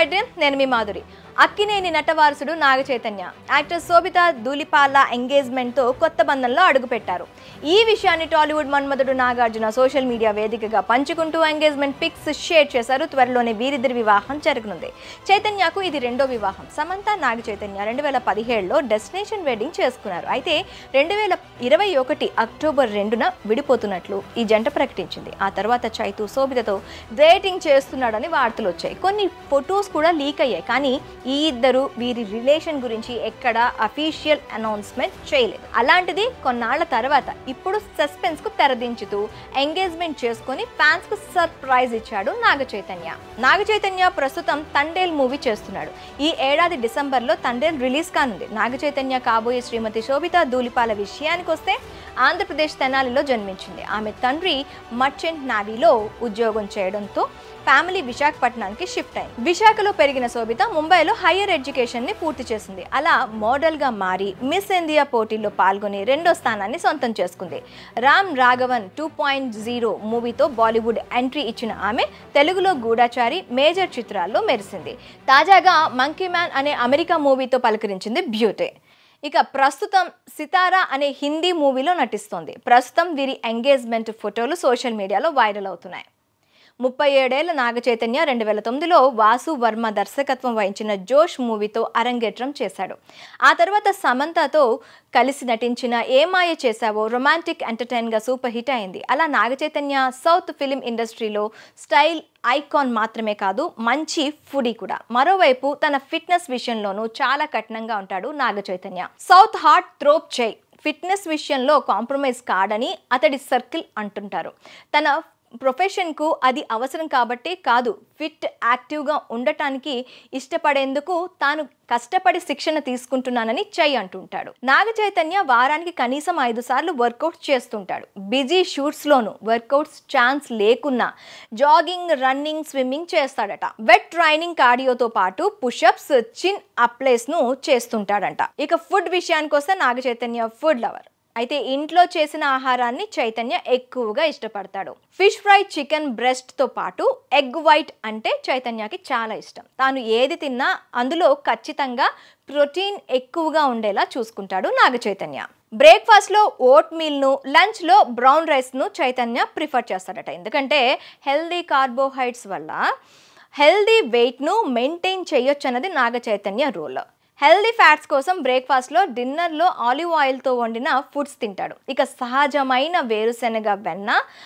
my dream నేను మీ మాధురి అక్కినేని నటవారసుడు నాగ చైతన్య యాక్టర్ శోభిత ధూళిపాల ఎంగేజ్మెంట్తో కొత్త బంధంలో అడుగుపెట్టారు ఈ విషయాన్ని Tollywood Manmadhudu Nagarjuna social media వేదికగా పంచుకుంటూ ఎంగేజ్మెంట్ పిక్స్ షేర్ చేశారు త్వరలోనే వీరిద్దరి వివాహం జరగనుంది చైతన్యకు ఇది రెండో వివాహం సమంత నాగ చైతన్య రెండు వేల పదిహేడులో డెస్టినేషన్ వెడ్డింగ్ చేసుకున్నారు అయితే రెండు వేల ఇరవై ఒకటి అక్టోబర్ రెండున విడిపోతున్నట్లు ఈ జంట ప్రకటించింది ఆ తర్వాత చైతు శోభితతో డేటింగ్ చేస్తున్నాడని వార్తలు వచ్చాయి కొన్ని ఫొటోస్ కూడా లీక్ అయ్యాయి కానీ ఈ ఇద్దరు వీరి రిలేషన్ గురించి ఎక్కడా అఫీషియల్ అనౌన్స్మెంట్ చేయలేదు అలాంటిది కొన్నాళ్ల తర్వాత ఇప్పుడు సస్పెన్స్ కు తెరదించుతూ ఎంగేజ్మెంట్ చేసుకొని ఫ్యాన్స్ కు సర్ప్రైజ్ ఇచ్చాడు నాగ చైతన్య నాగ చైతన్య ప్రస్తుతం తండేల్ మూవీ చేస్తున్నాడు ఈ ఏడాది డిసెంబర్లో తండేల్ రిలీజ్ కానుంది నాగ చైతన్య కాబోయే శ్రీమతి శోభిత ధూళిపాల విషయానికి వస్తే ఆంధ్రప్రదేశ్ తెనాలిలో జన్మించింది ఆమె తండ్రి మర్చెంట్ నావీలో ఉద్యోగం చేయడంతో ఫ్యామిలీ విశాఖపట్నానికి షిఫ్ట్ అయింది విశాఖలో పెరిగిన శోభిత ముంబైలో హయ్యర్ ఎడ్యుకేషన్ ని పూర్తి చేసింది అలా మోడల్ గా మారి మిస్ ఇండియా పోటీల్లో పాల్గొని రెండో స్థానాన్ని సొంతం చేసుకుంది Ram Raghavan two point zero మూవీతో బాలీవుడ్ ఎంట్రీ ఇచ్చిన ఆమె తెలుగులో గూఢాచారి మేజర్ చిత్రాల్లో మెరిసింది తాజాగా మంకీ మ్యాన్ అనే అమెరికా మూవీతో పలకరించింది బ్యూటీ ఇక ప్రస్తుతం సితారా అనే హిందీ మూవీలో నటిస్తోంది ప్రస్తుతం వీరి ఎంగేజ్మెంట్ ఫోటోలు సోషల్ మీడియాలో వైరల్ అవుతున్నాయి ముప్పై ఏడేళ్ల నాగ చైతన్య రెండు వేల తొమ్మిదిలో వాసు వర్మ దర్శకత్వం వహించిన జోష్ మూవీతో అరంగేట్రం చేశాడు ఆ తర్వాత సమంతతో కలిసి నటించిన ఏమాయ చేశావో రొమాంటిక్ ఎంటర్టైన్గా సూపర్ హిట్ అయింది అలా నాగ చైతన్య సౌత్ ఫిలిం ఇండస్ట్రీలో స్టైల్ ఐకాన్ మాత్రమే కాదు మంచి ఫుడీ కూడా మరోవైపు తన ఫిట్నెస్ విషయంలోనూ చాలా కఠినంగా ఉంటాడు Naga Chaitanya south heartthrob చేయి ఫిట్నెస్ విషయంలో కాంప్రమైజ్ కాడని అతడి సర్కిల్ అంటుంటారు తన ప్రొఫెషన్కు అది అవసరం కాబట్టి కాదు ఫిట్ యాక్టివ్గా ఉండటానికి ఇష్టపడేందుకు తాను కష్టపడి శిక్షణ తీసుకుంటున్నానని చై అంటుంటాడు నాగ చైతన్య వారానికి కనీసం ఐదు సార్లు వర్కౌట్స్ చేస్తుంటాడు బిజీ షూట్స్లోను వర్కౌట్స్ ఛాన్స్ లేకున్నా జాగింగ్ రన్నింగ్ స్విమ్మింగ్ చేస్తాడట వెట్ ట్రైనింగ్ కార్డియోతో పాటు పుషప్స్ చిన్ అప్లేస్ను చేస్తుంటాడంట ఇక ఫుడ్ విషయానికి వస్తే నాగ చైతన్య ఫుడ్ లవర్ అయితే ఇంట్లో చేసిన ఆహారాన్ని చైతన్య ఎక్కువగా ఇష్టపడతాడు ఫిష్ ఫ్రై చికెన్ బ్రెస్ట్తో పాటు ఎగ్ వైట్ అంటే చైతన్యకి చాలా ఇష్టం తాను ఏది తిన్నా అందులో ఖచ్చితంగా ప్రోటీన్ ఎక్కువగా ఉండేలా చూసుకుంటాడు నాగ చైతన్య బ్రేక్ఫాస్ట్లో ఓట్ మీల్ను లంచ్లో బ్రౌన్ రైస్ను చైతన్య ప్రిఫర్ చేస్తాడట ఎందుకంటే హెల్దీ కార్బోహైడ్రేట్స్ వల్ల హెల్దీ వెయిట్ను మెయింటైన్ చేయొచ్చు అన్నది Naga Chaitanya rule healthy fats కోసం బ్రేక్ఫాస్ట్లో డిన్నర్లో ఆలివ్ ఆయిల్తో వండిన ఫుడ్స్ తింటాడు ఇక సహజమైన వేరుశెనగ వెన్న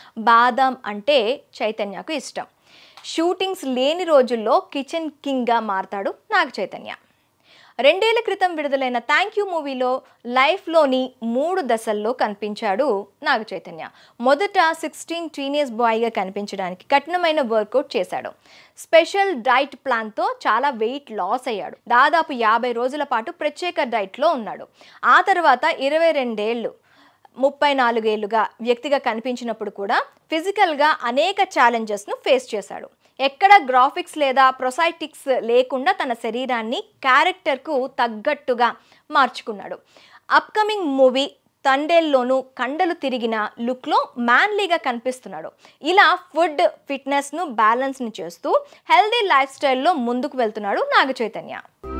బాదం అంటే చైతన్యకు ఇష్టం షూటింగ్స్ లేని రోజుల్లో కిచెన్ కింగ్గా మారతాడు నాగ చైతన్య రెండేళ్ల క్రితం విడుదలైన థ్యాంక్ యూ మూవీలో లైఫ్లోని మూడు దశల్లో కనిపించాడు నాగ చైతన్య మొదట సిక్స్టీన్ టీనేజ్ బాయ్గా కనిపించడానికి కఠినమైన వర్కౌట్ చేశాడు స్పెషల్ డైట్ ప్లాన్తో చాలా వెయిట్ లాస్ అయ్యాడు దాదాపు యాభై రోజుల పాటు ప్రత్యేక డైట్లో ఉన్నాడు ఆ తర్వాత ఇరవై రెండేళ్ళు ముప్పై నాలుగేళ్లుగా వ్యక్తిగా కనిపించినప్పుడు కూడా ఫిజికల్గా అనేక ఛాలెంజెస్ను ఫేస్ చేశాడు ఎక్కడ గ్రాఫిక్స్ లేదా ప్రొసైటిక్స్ లేకుండా తన శరీరాన్ని క్యారెక్టర్కు తగ్గట్టుగా మార్చుకున్నాడు అప్కమింగ్ మూవీ తండేల్లోనూ కండలు తిరిగిన లుక్లో మ్యాన్లీగా కనిపిస్తున్నాడు ఇలా ఫుడ్ ఫిట్నెస్ను బ్యాలెన్స్ని చేస్తూ హెల్దీ లైఫ్ స్టైల్లో ముందుకు వెళ్తున్నాడు నాగ చైతన్య